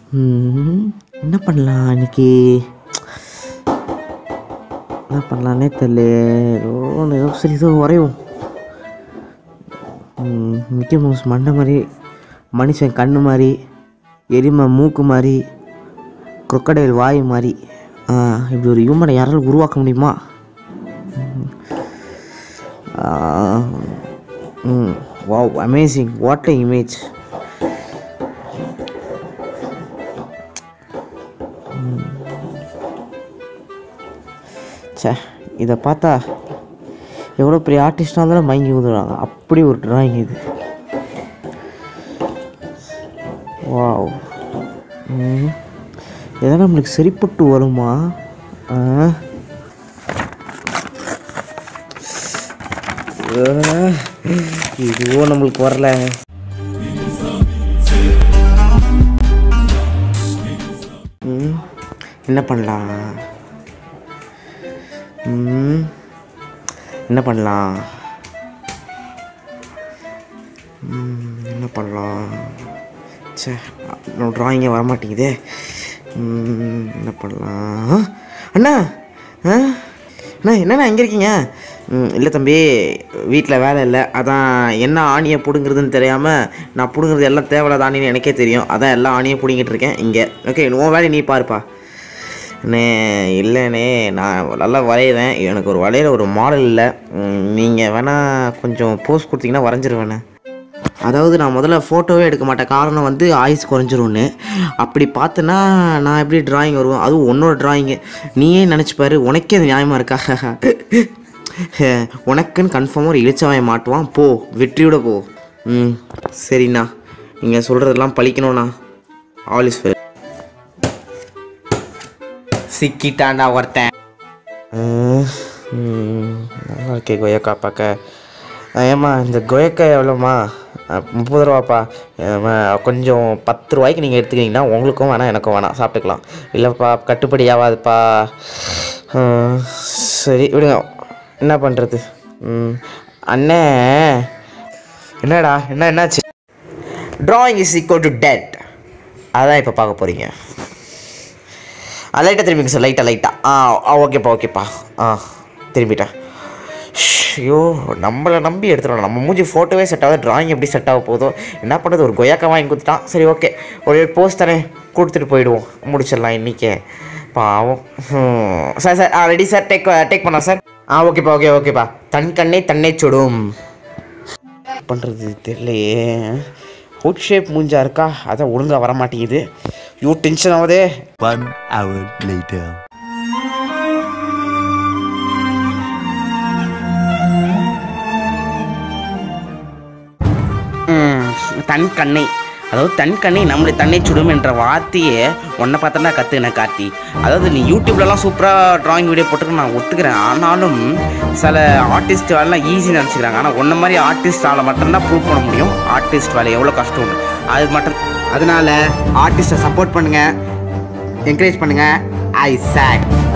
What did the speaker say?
ம், என்ன பண்ணலாம் இன்னைக்கு என்ன பண்ணலான்னே தெரியல ஏதோ ஒன்று ஏதோ சரி ஏதோ வரையும் மிக்கி மவுஸ் மண்டை மாதிரி மனுஷன் கண்ணு மாதிரி எரிமை மூக்கு மாதிரி crocodile வாய் மாதிரி ஆ, இப்படி ஒரு ஹியூமனை யாராலும் உருவாக்க முடியுமா wow amazing what a image ச்சே இதை பார்த்தா எவ்வளோ பெரிய ஆர்டிஸ்டாக இருந்தாலும் மயங்கி ஊதுறாங்க அப்படி ஒரு டிராயிங் இது வாவ் ம் இதெல்லாம் நம்மளுக்கு சரிப்பட்டு வருமா ஆ ஆ, இதுவும் நம்மளுக்கு வரல ம், என்ன பண்ணலாம் ம், என்ன பண்ணலாம் ம், என்ன பண்ணலாம் சே நம்ம ட்ராயிங்கே வரமாட்டேங்குதே ம், என்ன பண்ணலாம் ஆ, அண்ணா ஆ அண்ணா என்னண்ணா எங்கே இருக்கீங்க ம், இல்லை தம்பி வீட்டில் வேலை இல்லை அதான் என்ன ஆணியை பிடுங்குறதுன்னு தெரியாமல் நான் பிடுங்குறது எல்லாம் தேவையில்லாத ஆணின்னு எனக்கே தெரியும் அதான் எல்லா ஆணியும் பிடுங்கிட்டு இருக்கேன் இங்கே ஓகே உன் வேலையை நீ பாருப்பா அண்ணே இல்லைண்ணே நான் நல்லா வரைவேன் எனக்கு ஒரு வரையிற ஒரு மாடல் இல்லை நீங்கள் வேணால் கொஞ்சம் போஸ்ட் கொடுத்தீங்கன்னா வரைஞ்சிருவேண்ணே அதாவது நான் முதல்ல ஃபோட்டோவே எடுக்க மாட்டேன் காரணம் வந்து ஆயுஸ் குறைஞ்சிரும்னு அப்படி பார்த்தேன்னா நான் எப்படி டிராயிங் வருவேன் அதுவும் உன்னோட டிராயிங்கு நீயே நினச்சி பாரு உனக்கே அது நியாயமாக இருக்கா உனக்குன்னு கன்ஃபார்மாக ஒரு இளிச்சவாயை மாட்டுவான் போ வெற்றியோட போ ம் சரிண்ணா நீங்கள் சொல்கிறதெல்லாம் பழிக்கணும்ண்ணா ஆல் இஸ் வெல் சிக்கிட்டாண்டா ஒருத்தன் நல்லா இருக்கே கொய்யாக்கா பார்க்க ஏம்மா இந்த கொய்யாக்காய் எவ்வளோம்மா அஹ், முப்பது ரூபாப்பா ஏம்மா, கொஞ்சம் பத்து ரூபாய்க்கு நீங்கள் எடுத்துக்கிட்டிங்கன்னா உங்களுக்கும் வேணாம் எனக்கும் வேணாம் சாப்பிட்டுக்கலாம் இல்லைப்பா கட்டுப்படி ஆகாதுப்பா அஹ், சரி விடுங்க என்ன பண்ணுறது அண்ணே என்னடா என்ன என்னாச்சு drawing is equal to dead அதான் இப்போ பார்க்க போகிறீங்க லைட்டாக திரும்பிங்க சார் லைட்டாக லைட்டாக ஆ ஆ ஓகேப்பா ஓகேப்பா ஆ திரும்பிட்டேன் ஐயோ நம்மளை நம்பி எடுத்துடலாம் நம்ம மூஞ்சி ஃபோட்டோவே செட் ஆகுது டிராயிங் எப்படி செட் ஆக போதோ என்ன பண்ணுறது ஒரு கொய்யாக்கா வாங்கி கொடுத்துட்டான் சரி ஓகே ஒரு போஸ்ட் தானே கொடுத்துட்டு போயிடுவோம் முடிச்சிடலாம் இன்றைக்கே பாவம் ஹம். சார் சார் ஆ ரெடி சார் டேக் டேக் பண்ணலாம் சார் ஆ ஓகேப்பா ஓகே ஓகேப்பா தன் கண்ணே தன்னை சுடும் பண்ணுறது தெரியலையே ஹுட் ஷேப் மூஞ்சா இருக்கா அதான் ஒழுங்காக வர மாட்டேங்குது யூ டென்ஷன் ஆகுதே One hour later. ம், தன் கண்ணை அதாவது தன் கண்ணை நம்மளை தன்னை சுடும் என்ற வார்த்தையே உன்னை பார்த்தா கற்றுக்கினேன் கார்த்தி அதாவது நீ யூடியூப்லலாம் சூப்பராக டிராயிங் வீடியோ போட்டுருக்கு நான் ஒத்துக்கிறேன் ஆனாலும் சில ஆர்டிஸ்ட் வேலைலாம் ஈஸி நினச்சிக்கிறாங்க ஆனால் உன்ன மாதிரி ஆர்டிஸ்ட் ஆளை மட்டும்தான் ப்ரூவ் பண்ண முடியும் ஆர்டிஸ்ட் வேலை எவ்வளோ கஷ்டம்னு அது மட்டும் அதனால ஆர்டிஸ்ட்டை சப்போர்ட் பண்ணுங்கள் என்கரேஜ் பண்ணுங்கள் ஐ சாக்